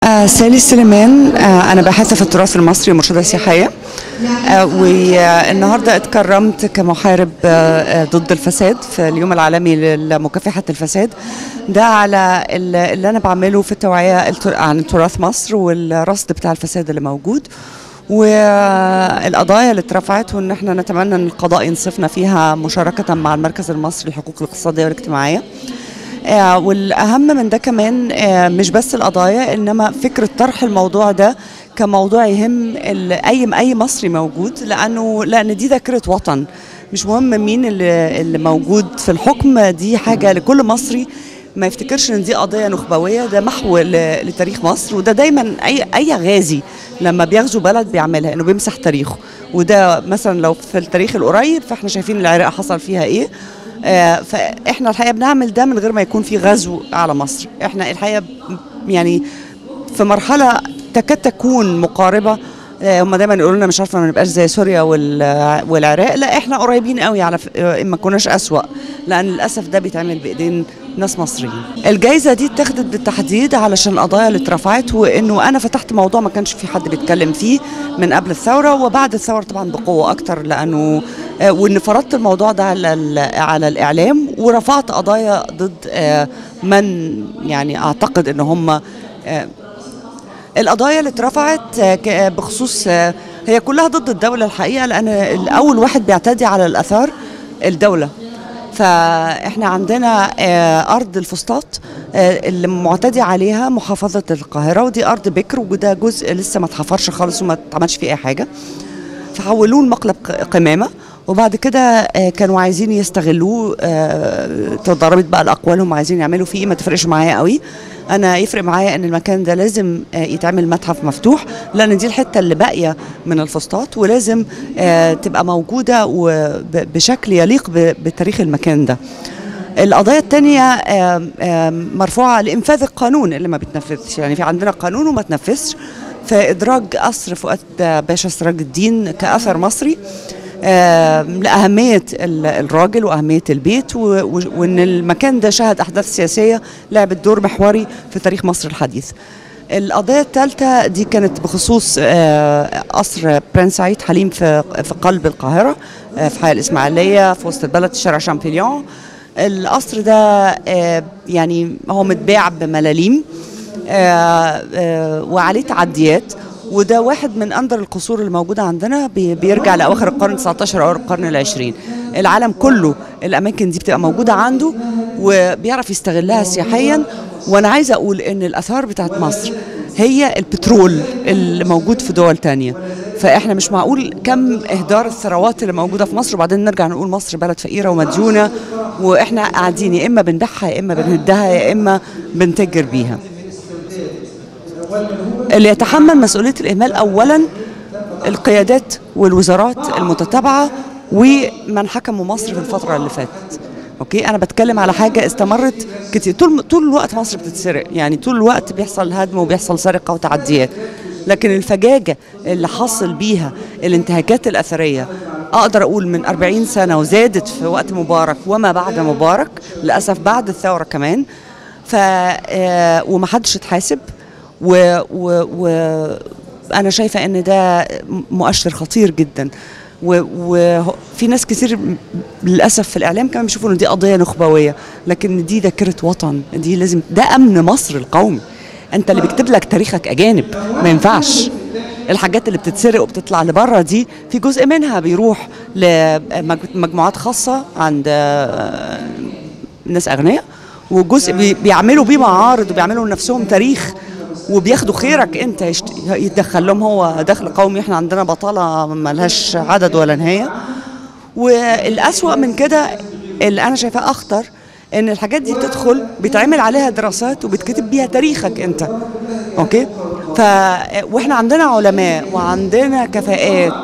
آه سالي سليمان آه أنا باحثة في التراث المصري ومرشدة سياحية آه والنهاردة اتكرمت كمحارب آه آه، ضد الفساد في اليوم العالمي لمكافحة الفساد ده على ال- اللي أنا بعمله في التوعية التر- عن تراث مصر والرصد بتاع الفساد اللي موجود والقضايا اللي اترفعت وان احنا نتمنى ان القضاء ينصفنا فيها مشاركة مع المركز المصري للحقوق الاقتصادية والاجتماعية آه، والاهم من ده كمان آه، مش بس القضايا انما فكره طرح الموضوع ده كموضوع يهم ال- اي اي مصري موجود لانه لان دي ذاكره وطن مش مهم مين اللي, اللي موجود في الحكم دي حاجه لكل مصري ما يفتكرش ان دي قضيه نخبويه ده محو ل- لتاريخ مصر وده دايما اي اي غازي لما بيغزو بلد بيعملها انه بيمسح تاريخه وده مثلا لو في التاريخ القريب فاحنا شايفين العراق حصل فيها ايه آه، فاحنا الحقيقه بنعمل ده من غير ما يكون في غزو على مصر احنا الحقيقه ب- يعني في مرحله تكاد تكون مقاربه آه، هم دايما يقولوا لنا مش عارفه ما نبقاش زي سوريا وال- والعراق لا احنا قريبين قوي على ف- آه، ما كناش اسوا لان للاسف ده بيتعمل بايدين ناس مصريين الجائزه دي اتخذت بالتحديد علشان القضايا اللي اترفعت وانه انا فتحت موضوع ما كانش في حد بيتكلم فيه من قبل الثوره وبعد الثوره طبعا بقوه اكتر لانه آه، وان فرضت الموضوع ده على ال- على الاعلام ورفعت قضايا ضد آه، من يعني اعتقد ان هم آه، القضايا اللي اترفعت آه، ك- آه، بخصوص آه، هي كلها ضد الدولة الحقيقة لأن الأول واحد بيعتدي على الآثار الدولة فاحنا عندنا آه، ارض الفسطاط آه، اللي معتدي عليها محافظه القاهره ودي ارض بكر وده جزء لسه ما اتحفرش خالص وما اتعملش فيه اي حاجه فحولوه لمقلب ق- قمامه وبعد كده آه، كانوا عايزين يستغلوه آه، تضاربت بقى الاقوال هم عايزين يعملوا فيه إيه، ما تفرقش معايا قوي انا يفرق معايا ان المكان ده لازم آه، يتعمل متحف مفتوح لان دي الحته اللي باقيه من الفسطاط ولازم آه، تبقى موجوده وب- بشكل يليق ب- بتاريخ المكان ده القضايا الثانية مرفوعة لإنفاذ القانون اللي ما بيتنفذش يعني في عندنا قانون وما تنفذش فإدراج قصر فؤاد باشا سراج الدين كأثر مصري آم، لأهمية ال- الراجل وأهمية البيت و- و- وإن المكان ده شهد أحداث سياسية لعبت دور محوري في تاريخ مصر الحديث القضية الثالثة دي كانت بخصوص آه، قصر برنس سعيد حليم في في قلب القاهرة آه، في حي الإسماعيلية في وسط البلد شارع شامبليون القصر ده آه، يعني هو متباع بملاليم آه، آه، وعليه تعديات وده واحد من اندر القصور اللي موجوده عندنا بي- بيرجع لاواخر القرن 19 او القرن العشرين العالم كله الاماكن دي بتبقى موجوده عنده وبيعرف يستغلها سياحيا وانا عايزه اقول ان الاثار بتاعت مصر هي البترول اللي موجود في دول تانية فاحنا مش معقول كم اهدار الثروات اللي موجوده في مصر وبعدين نرجع نقول مصر بلد فقيره ومديونه واحنا قاعدين يا اما بنبيعها يا اما بنهدها يا اما بنتجر بيها اللي يتحمل مسؤوليه الاهمال اولا القيادات والوزارات المتتابعه ومن حكموا مصر في الفتره اللي فاتت اوكي انا بتكلم على حاجه استمرت كتير طول طول الوقت مصر بتتسرق يعني طول الوقت بيحصل هدم وبيحصل سرقه وتعديات لكن الفجاجه اللي حصل بيها الانتهاكات الاثريه اقدر اقول من 40 سنه وزادت في وقت مبارك وما بعد مبارك للاسف بعد الثوره كمان ف آه، ومحدش اتحاسب و, و, و انا شايفه ان ده مؤشر خطير جدا وفي ناس كتير م- للاسف في الاعلام كمان بيشوفوا ان دي قضيه نخبويه لكن دي ذاكره وطن دي لازم ده امن مصر القومي انت اللي بيكتب لك تاريخك اجانب ما ينفعش الحاجات اللي بتتسرق وبتطلع لبره دي في جزء منها بيروح لمجموعات خاصه عند آه، ناس اغنياء وجزء بي- بيعملوا بيه معارض وبيعملوا لنفسهم تاريخ وبياخدوا خيرك انت يشت- يتدخل لهم هو دخل قومي احنا عندنا بطاله ملهاش عدد ولا نهايه والأسوأ من كده اللي انا شايفاه اخطر ان الحاجات دي بتدخل بيتعمل عليها دراسات وبتكتب بيها تاريخك انت اوكي ف واحنا عندنا علماء وعندنا كفاءات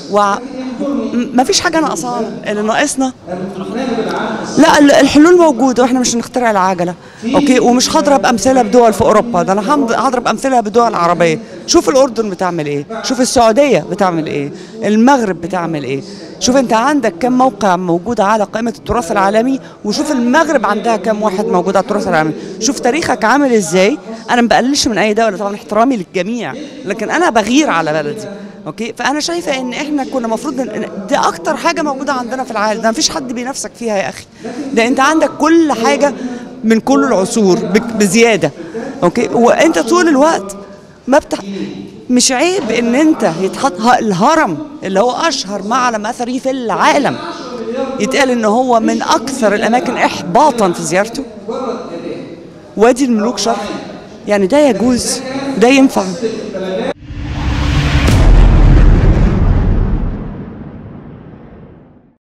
وما فيش حاجه ناقصانا اللي ناقصنا لا ال- الحلول موجوده واحنا مش هنخترع العجله اوكي ومش هضرب امثله بدول في اوروبا ده انا همض- هضرب امثله بدول عربيه شوف الاردن بتعمل ايه شوف السعوديه بتعمل ايه المغرب بتعمل ايه شوف انت عندك كم موقع موجود على قائمه التراث العالمي وشوف المغرب عندها كم واحد موجود على التراث العالمي شوف تاريخك عامل ازاي انا ما بقللش من اي دوله طبعا احترامي للجميع لكن انا بغير على بلدي اوكي فانا شايفه ان احنا كنا المفروض ان دي اكتر حاجه موجوده عندنا في العالم ده مفيش حد بينافسك فيها يا اخي ده انت عندك كل حاجه من كل العصور بك- بزياده اوكي وانت طول الوقت ما بتح... مش عيب ان انت يتحط ه- الهرم اللي هو اشهر معلم اثري في العالم يتقال ان هو من اكثر الاماكن احباطا في زيارته وادي الملوك شرق يعني ده يجوز ده ينفع